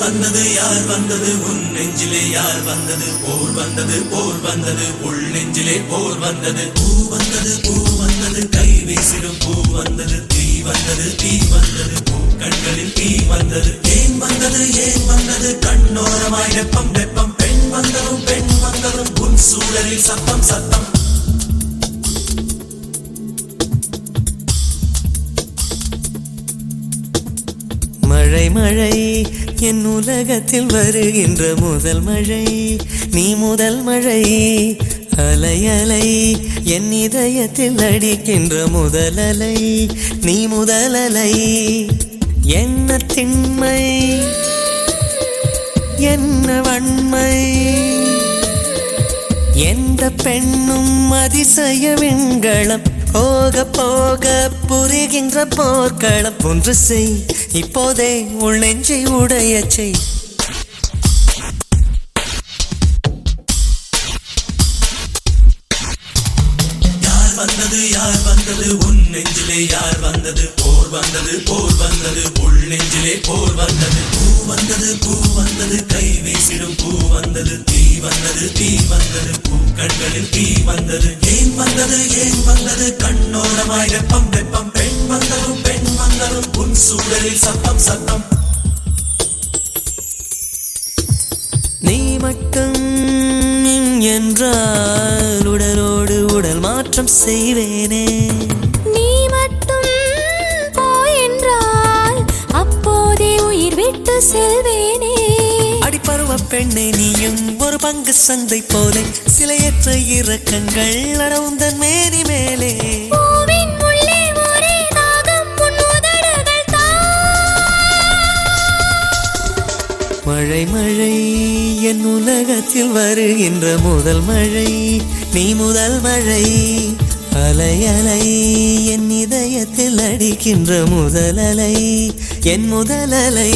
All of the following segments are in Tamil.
வந்தது யார் வந்தது உன் நெஞ்சிலே யார் வந்தது போர் வந்தது போர் வந்தது உள் நெஞ்சிலே போர் வந்தது பூ வந்தது பூ வந்தது கை வீசிடும் பூ வந்தது தீ வந்தது தீ வந்தது பூ கண்களில் தீ வந்தது ஏன் வந்தது ஏன் வந்தது கண்ணோரமாய் வெப்பம் வெப்பம் பெண் வந்ததும் பெண் வந்ததும் உன் சூழலில் சத்தம் சத்தம் மழை மழை என் உலகத்தில் வருகின்ற முதல் மழை நீ முதல் மழை அலை அலை என் இதயத்தில் அடிக்கின்ற முதல் அலை நீ முதல் அலை என்ன திண்மை என்ன வன்மை எந்த பெண்ணும் அதிசய விண்களம் போக போக புரிகின்ற போர்க்களம் ஒன்று செய் இப்போதே உள் நெஞ்சை உடையச் செய் யார் வந்தது யார் வந்தது உன் நெஞ்சிலே யார் வந்தது போர் வந்தது போர் வந்தது உள் நெஞ்சிலே போர் வந்தது பூ வந்தது பூ வந்தது கை வீசிடும் பூ வந்தது தீ வந்தது தீ வந்தது பூ கண்களில் தீ வந்தது ஏன் வந்தது ஏன் வந்தது கண்ணோரமாய் வெப்பம் வெப்பம் பெண் வந்ததும் பெண் வந்ததும் உன் சூழலில் சத்தம் சத்தம் நீ மட்டும் என்றால் உடலோடு உடல் மாற்றம் செய்வேனே நீ மட்டும் போ என்றால் அப்போதே உயிர் விட்டு செல்வேனே அடிப்பருவ பெண்ணே நீயும் ஒரு பங்கு சந்தை போலே சிலையற்ற இறக்கங்கள் அடவுந்தன் மேனி மேலே பூவின் உள்ளே ஒரே தாகம் உன் உதடுகள் மழை மழை என் உலகத்தில் வருகின்ற முதல் மழை நீ முதல் மழை அலை அலை என் இதயத்தில் அடிக்கின்ற முதல் அலை என் முதல் அலை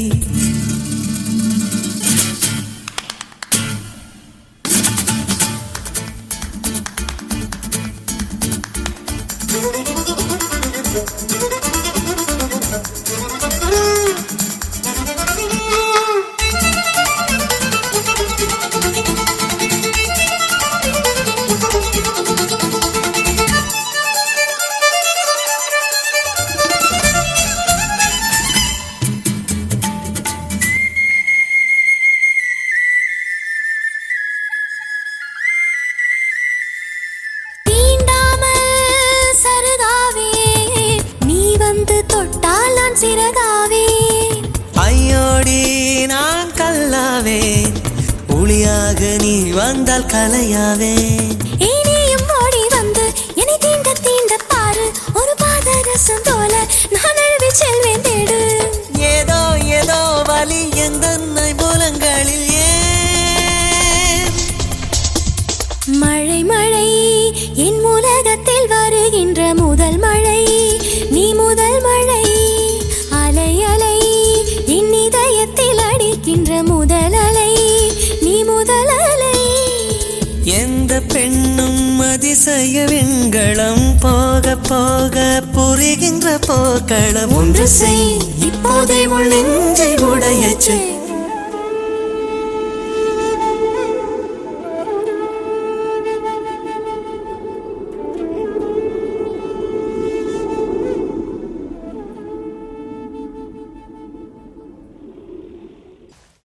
தீண்டாமல் சருகாவே நீ வந்து தொட்டால் நான் சிறகாவே ஐயோடி நான் கல்லாவேன் ஒளியாக நீ வந்தால் கலையாவேன் இனியும் ஓடி வந்து என்னை தீண்ட தீண்ட பாரு ஒரு பாதரசம் போல நான் அழுவி செல்வேன் தேடு ஏதோ ஏதோ வலி எந்த புலங்களில் ஏன் மழை மழை என் உலகத்தில் வருகின்ற முதல் மழை நீ முதல் மழை அலை அலை என் இதயத்தில் அடிக்கின்ற முதல் அலை நீ முதல் அலை எந்த பெண்ணும் அதிசய விண்களம் போக போக புரிகின்ற போக்களம் ஒன்று செய் இப்போதே உள் நெஞ்சை உடையச் செய்